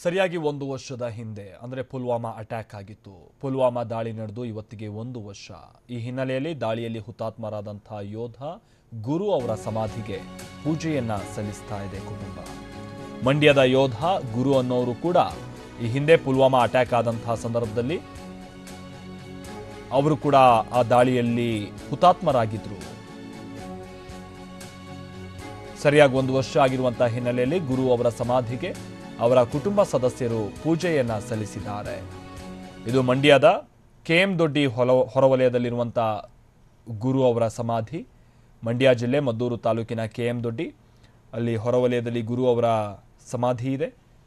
ಸರಿಯಾಗಿ ಒಂದು ವರ್ಷದ ಹಿಂದೆ ಅಂದರೆ ಪುಲ್ವಾಮಾ ಅಟ್ಯಾಕ್ ಆಗಿತ್ತು ಪುಲ್ವಾಮಾ ದಾಳಿ ನಡೆದು ಇವತ್ತಿಗೆ ಒಂದು ವರ್ಷ ಈ ಹಿನ್ನೆಲೆಯಲ್ಲಿ ದಾಳಿಯಲ್ಲಿ ಹುತಾತ್ಮರಾದಂಥ ಯೋಧ ಗುರು ಅವರ ಸಮಾಧಿಗೆ ಪೂಜೆಯನ್ನ ಸಲ್ಲಿಸ್ತಾ ಇದೆ ಕುಟುಂಬ ಮಂಡ್ಯದ ಯೋಧ ಗುರು ಅನ್ನೋರು ಕೂಡ ಈ ಹಿಂದೆ ಪುಲ್ವಾಮಾ ಅಟ್ಯಾಕ್ ಆದಂತಹ ಸಂದರ್ಭದಲ್ಲಿ ಅವರು ಕೂಡ ಆ ದಾಳಿಯಲ್ಲಿ ಹುತಾತ್ಮರಾಗಿದ್ರು ಸರಿಯಾಗಿ ಒಂದು ವರ್ಷ ಆಗಿರುವಂತಹ ಹಿನ್ನೆಲೆಯಲ್ಲಿ ಗುರು ಅವರ ಸಮಾಧಿಗೆ ಅವರ ಕುಟುಂಬ ಸದಸ್ಯರು ಪೂಜೆಯನ್ನ ಸಲ್ಲಿಸಿದ್ದಾರೆ ಇದು ಮಂಡ್ಯದ ಕೆ ಎಂ ದೊಡ್ಡಿ ಹೊಲ ಹೊರವಲಯದಲ್ಲಿರುವಂಥ ಗುರು ಅವರ ಸಮಾಧಿ ಮಂಡ್ಯ ಜಿಲ್ಲೆ ಮದ್ದೂರು ತಾಲೂಕಿನ ಕೆ ಎಂ ದೊಡ್ಡಿ ಅಲ್ಲಿ ಹೊರವಲಯದಲ್ಲಿ ಗುರು ಅವರ ಸಮಾಧಿ ಇದೆ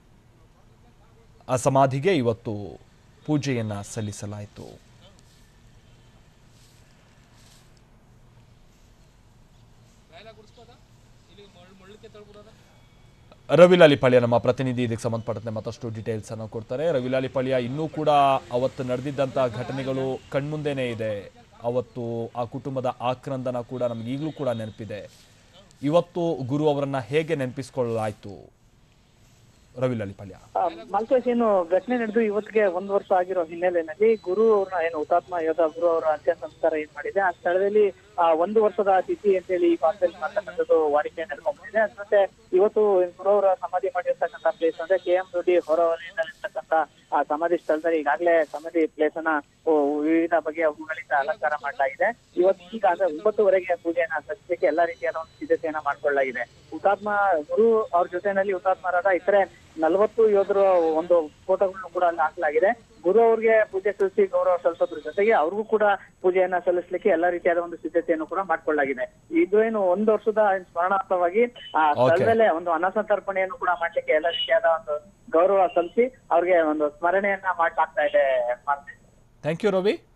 ಆ ಸಮಾಧಿಗೆ ಇವತ್ತು ಪೂಜೆಯನ್ನ ಸಲ್ಲಿಸಲಾಯಿತು ರವಿಲಾಲಿ ಪಾಳ್ಯ ನಮ್ಮ ಪ್ರತಿನಿಧಿ ಇದಕ್ಕೆ ಸಂಬಂಧಪಟ್ಟಂತೆ ಮತ್ತಷ್ಟು ಡೀಟೇಲ್ಸ್ ಅನ್ನು ಕೊಡ್ತಾರೆ ರವಿಲಾಲಿ ಪಾಳ್ಯ ಇನ್ನೂ ಕೂಡ ಅವತ್ತು ನಡೆದಿದ್ದಂಥ ಘಟನೆಗಳು ಕಣ್ಮುಂದೆನೇ ಇದೆ ಅವತ್ತು ಆ ಕುಟುಂಬದ ಆಕ್ರಂದನ ಕೂಡ ನಮ್ಗೆ ಈಗಲೂ ಕೂಡ ನೆನಪಿದೆ ಇವತ್ತು ಗುರು ಅವರನ್ನ ಹೇಗೆ ನೆನಪಿಸ್ಕೊಳ್ಳಲಾಯ್ತು ರವಿಲಾಲಿ ಪಾಳ್ಯ ಆ, ಮಾಲ್ತೇಶ್ ಏನು ಘಟನೆ ನಡೆದು ಇವತ್ತಿಗೆ ಒಂದ್ ವರ್ಷ ಆಗಿರೋ ಹಿನ್ನೆಲೆಯಲ್ಲಿ ಗುರು ಅವ್ರನ್ನ ಏನು ಹುತಾತ್ಮ ಯೋಧ ಗುರು ಅವರ ಅಂತ್ಯ ಸಂಸ್ಕಾರ ಏನ್ ಮಾಡಿದೆ ಆ ಸ್ಥಳದಲ್ಲಿ ಆ ಒಂದು ವರ್ಷದ ತಿಥಿ ಅಂತೇಳಿ ಈ ಭಾಗದಲ್ಲಿ ಮಾಡ್ತಕ್ಕಂಥದ್ದು ವಾಡಿಕೆ ನಡ್ಕೊಂಡ್ಬಂದಿದೆ ಅದ್ ಮತ್ತೆ ಇವತ್ತು ಗುರು ಅವರ ಸಮಾಧಿ ಮಾಡಿರ್ತಕ್ಕಂಥ ಪ್ಲೇಸ್ ಅಂದ್ರೆ ಕೆ ಎಂ ದೊಡ್ಡಿ ಹೊರ ವಲಯದಲ್ಲಿರ್ತಕ್ಕಂಥ ಆ ಸಮಾಧಿ ಸ್ಥಳದಲ್ಲಿ ಈಗಾಗಲೇ ಸಮಾಧಿ ಪ್ಲೇಸ್ ಅನ್ನ ಓ, ವಿವಿಧ ಬಗೆಯ ಹೂಗಳಿಂದ ಅಲಂಕಾರ ಮಾಡಲಾಗಿದೆ ಇವತ್ತು ಈಗ ಅಂದ್ರೆ ಒಂಬತ್ತುವರೆಗೆ ಪೂಜೆಯನ್ನ ಸಲ್ಲಿಸಲಿಕ್ಕೆ ಎಲ್ಲಾ ರೀತಿಯಾದ ಒಂದು ಸಿದ್ಧತೆಯನ್ನ ಮಾಡ್ಕೊಳ್ಳಲಾಗಿದೆ ಹುತಾತ್ಮ ಗುರು ಅವ್ರ ಜೊತೆನಲ್ಲಿ ಹುತಾತ್ಮರಾದ ಇತರೆ ನಲವತ್ತು ಯೋಧರು ಒಂದು ಫೋಟೋಗಳನ್ನು ಕೂಡ ಅಲ್ಲಿ ಹಾಕಲಾಗಿದೆ ಗುರು ಅವ್ರಿಗೆ ಪೂಜೆ ಸಲ್ಲಿಸಿ ಗೌರವ ಸಲ್ಲಿಸೋದ್ರ ಜೊತೆಗೆ ಅವ್ರಿಗೂ ಕೂಡ ಪೂಜೆಯನ್ನ ಸಲ್ಲಿಸಲಿಕ್ಕೆ ಎಲ್ಲಾ ರೀತಿಯಾದ ಒಂದು ಸಿದ್ಧತೆಯನ್ನು ಕೂಡ ಮಾಡ್ಕೊಳ್ಳಲಾಗಿದೆ ಇದು ಏನು ಒಂದು ವರ್ಷದ ಸ್ಮರಣಾರ್ಥವಾಗಿ ಆ Okay. ಸ್ಥಳದಲ್ಲೇ ಒಂದು ಅನ್ನಸಂತರ್ಪಣೆಯನ್ನು ಕೂಡ ಮಾಡ್ಲಿಕ್ಕೆ ಎಲ್ಲಾ ರೀತಿಯಾದ ಒಂದು ಗೌರವ ಸಲ್ಲಿಸಿ ಅವ್ರಿಗೆ ಒಂದು ಸ್ಮರಣೆಯನ್ನ ಮಾಡ್ಲಾಗ್ತಾ ಇದೆ ಮಾರ್ತಿ. Thank you Ravi